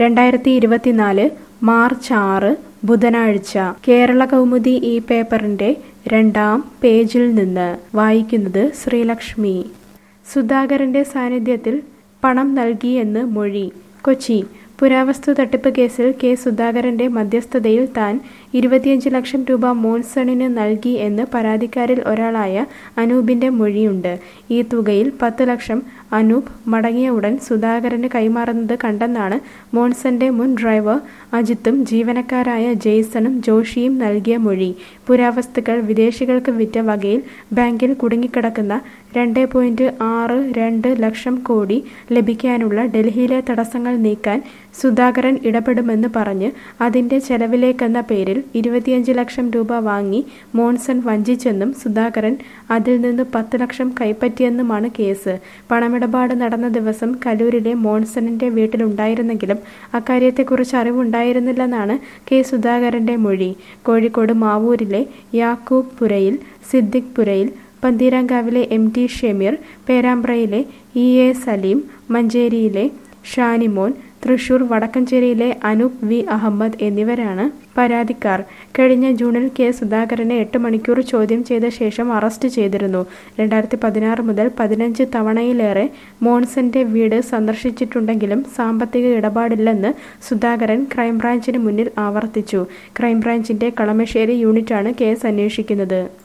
രണ്ടായിരത്തി ഇരുപത്തിനാല് മാർച്ച് ആറ് ബുധനാഴ്ച കേരള കൗമുദി ഈ പേപ്പറിന്റെ രണ്ടാം പേജിൽ നിന്ന് വായിക്കുന്നത് ശ്രീലക്ഷ്മി സുധാകരന്റെ സാന്നിധ്യത്തിൽ പണം നൽകിയെന്ന് മൊഴി കൊച്ചി പുരാവസ്തു തട്ടിപ്പ് കേസിൽ കെ സുധാകരന്റെ മധ്യസ്ഥതയിൽ താൻ ഇരുപത്തിയഞ്ച് ലക്ഷം രൂപ മോൺസണിന് നൽകി എന്ന് പരാതിക്കാരിൽ ഒരാളായ അനൂപിന്റെ മൊഴിയുണ്ട് ഈ തുകയിൽ പത്ത് ലക്ഷം അനൂപ് മടങ്ങിയ ഉടൻ സുധാകരന് കൈമാറുന്നത് കണ്ടെന്നാണ് മോൺസന്റെ മുൻ ഡ്രൈവർ അജിത്തും ജീവനക്കാരായ ജെയ്സണും ജോഷിയും നൽകിയ മൊഴി പുരാവസ്തുക്കൾ വിദേശികൾക്ക് വിറ്റ വകയിൽ ബാങ്കിൽ കുടുങ്ങിക്കിടക്കുന്ന രണ്ട് പോയിന്റ് ആറ് രണ്ട് ലക്ഷം കോടി ലഭിക്കാനുള്ള ഡൽഹിയിലെ തടസ്സങ്ങൾ നീക്കാൻ സുധാകരൻ ഇടപെടുമെന്ന് പറഞ്ഞ് അതിന്റെ ചെലവിലേക്കെന്ന പേരിൽ ഇരുപത്തിയഞ്ച് ലക്ഷം രൂപ വാങ്ങി മോൺസൺ വഞ്ചിച്ചെന്നും സുധാകരൻ അതിൽ നിന്ന് പത്ത് ലക്ഷം കൈപ്പറ്റിയെന്നുമാണ് കേസ് പണമിടപാട് നടന്ന ദിവസം കലൂരിലെ മോൺസണിന്റെ വീട്ടിലുണ്ടായിരുന്നെങ്കിലും അക്കാര്യത്തെക്കുറിച്ച് അറിവുണ്ടായിരുന്നില്ലെന്നാണ് കെ സുധാകരന്റെ മൊഴി കോഴിക്കോട് മാവൂരിലെ യാക്കൂബ് പുരയിൽ സിദ്ദിഖ് പുരയിൽ പന്തീരാങ്കാവിലെ എം ടി ഷെമീർ പേരാമ്പ്രയിലെ ഇ എ സലീം മഞ്ചേരിയിലെ ഷാനിമോൻ തൃശൂർ വടക്കഞ്ചേരിയിലെ അനൂപ് വി അഹമ്മദ് എന്നിവരാണ് പരാതിക്കാർ കഴിഞ്ഞ ജൂണിൽ കെ സുധാകരനെ എട്ട് മണിക്കൂർ ചോദ്യം ചെയ്ത ശേഷം അറസ്റ്റ് ചെയ്തിരുന്നു രണ്ടായിരത്തി പതിനാറ് മുതൽ പതിനഞ്ച് തവണയിലേറെ മോൺസന്റെ വീട് സന്ദർശിച്ചിട്ടുണ്ടെങ്കിലും സാമ്പത്തിക ഇടപാടില്ലെന്ന് സുധാകരൻ ക്രൈംബ്രാഞ്ചിന് മുന്നിൽ ആവർത്തിച്ചു ക്രൈംബ്രാഞ്ചിന്റെ കളമശ്ശേരി യൂണിറ്റാണ് കേസ് അന്വേഷിക്കുന്നത്